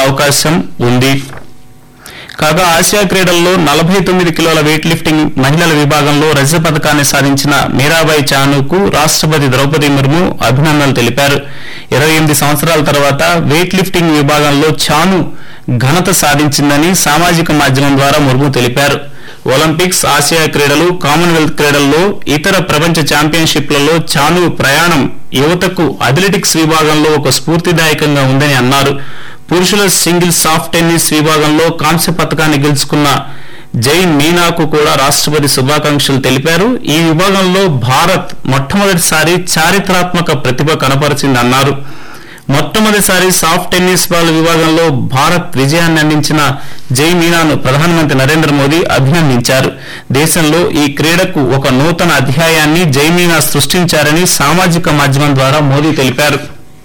అవకాశం ఉంది కాగా ఆసియా క్రీడల్లో నలభై తొమ్మిది కిలోల వెయిట్ లిఫ్టింగ్ మహిళల విభాగంలో రజత పథకాన్ని సాధించిన మీరాబాయి చానుకు రాష్ట్రపతి ద్రౌపది ముర్ము అభినందనలు తెలిపారు ఇరవై ఎనిమిది సంవత్సరాల తర్వాత వెయిట్ లిఫ్టింగ్ విభాగంలో చాను ఘనత సాధించిందని సామాజిక మాధ్యమం ద్వారా ముర్ము తెలిపారు ఒలింపిక్స్ ఆసియా క్రీడలు కామన్వెల్త్ క్రీడల్లో ఇతర ప్రపంచ ఛాంపియన్షిప్లలో చాను ప్రయాణం యువతకు అథ్లెటిక్స్ విభాగంలో ఒక స్ఫూర్తిదాయకంగా ఉందని అన్నారు పురుషుల సింగిల్ సాఫ్ట్ టెన్నిస్ విభాగంలో కాంస్య పథకాన్ని గెలుచుకున్న జై మీనాకు కూడా రాష్ట్రపతి శుభాకాంక్షలు తెలిపారు ఈ విభాగంలో భారత్ మొట్టమొదటిసారి చారిత్రాత్మక ప్రతిభ కనపరిచిందన్నారు మొట్టమొదటిసారి సాఫ్ట్ టెన్నిస్ బాల్ విభాగంలో భారత్ విజయాన్ని అందించిన జై మీనాను ప్రధానమంత్రి నరేంద్ర మోదీ అభినందించారు దేశంలో ఈ క్రీడకు ఒక నూతన అధ్యాయాన్ని జై మీనా సృష్టించారని సామాజిక మాధ్యమం ద్వారా మోదీ తెలిపారు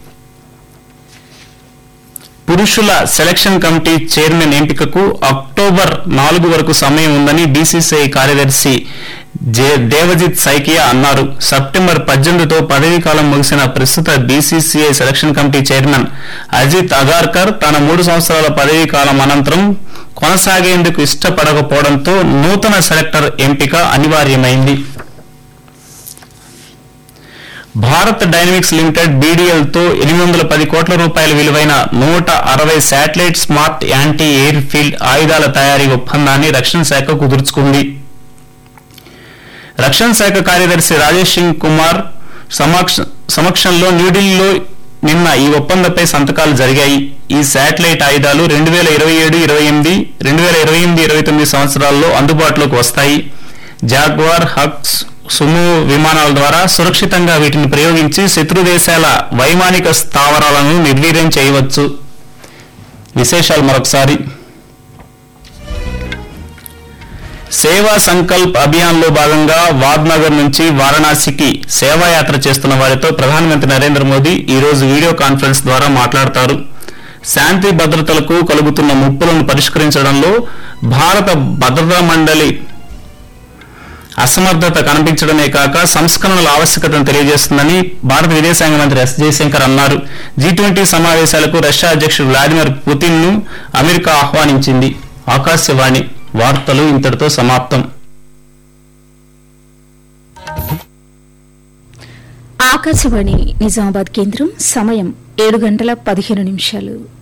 పురుషుల సెలక్షన్ కమిటీ చైర్మన్ ఎంపికకు అక్టోబర్ నాలుగు వరకు సమయం ఉందని బీసీసీఐ కార్యదర్శి జే- దేవజిత్ సైకియా అన్నారు సెప్టెంబర్ పద్దెనిమిదితో పదవీ కాలం ముగిసిన ప్రస్తుత BCCI selection committee chairman Ajit Agarkar తన మూడు సంవత్సరాల పదవీ కాలం అనంతరం కొనసాగేందుకు ఇష్టపడకపోవడంతో నూతన సెలెక్టర్ ఎంపిక అనివార్యమైంది భారత్ డైనమిక్స్ లిమిటెడ్ బీడీఎల్ తో ఎనిమిది వందల పది కోట్ల రూపాయల విలువైన నూట అరవై satellite smart anti air field ఆయుధాల తయారీ ఒప్పందాన్ని రక్షణ శాఖ కుదుర్చుకుంది రక్షణ శాఖ కార్యదర్శి రాజేష్ సింగ్ కుమార్ సమక్ష- సమక్షంలో న్యూఢిల్లీలో నిన్న ఈ ఒప్పందంపై సంతకాలు జరిగాయి ఈ శాటిలైట్ ఆయుధాలు రెండు వేల ఇరవై ఏడు ఇరవై ఎనిమిది రెండు వేల ఇరవై ఎనిమిది ఇరవై తొమ్మిది సంవత్సరాల్లో అందుబాటులోకి వస్తాయి జాగ్వార్ హక్స్ సుమో విమానాల ద్వారా సురక్షితంగా వీటిని ప్రయోగించి శత్రు దేశాల వైమానిక స్థావరాలను నిర్వీర్యం చేయవచ్చు విశేషాలు మరొకసారి సేవా సంకల్ప్ అభియాన్ లో భాగంగా వాద్నగర్ నుంచి వారణాసికి సేవాయాత్ర చేస్తున్న వారితో ప్రధానమంత్రి నరేంద్ర మోదీ ఈ రోజు వీడియో కాన్ఫరెన్స్ ద్వారా మాట్లాడతారు శాంతి భద్రతలకు కలుగుతున్న ముప్పులను పరిష్కరించడంలో భారత భద్రతా మండలి అసమర్థత కనిపించడమే కాక సంస్కరణల ఆవశ్యకతను తెలియజేస్తుందని భారత విదేశాంగ మంత్రి ఎస్ జయశంకర్ అన్నారు జీ ట్వంటీ సమావేశాలకు రష్యా అధ్యక్షుడు వ్లాదిమిర్ పుతిన్ ను అమెరికా ఆహ్వానించింది ఆకాశవాణి వార్తలు ఇంతటితో సమాప్తం ఆకాశవాణి నిజామాబాద్ కేంద్రం సమయం ఏడు గంటల పదిహేను నిమిషాలు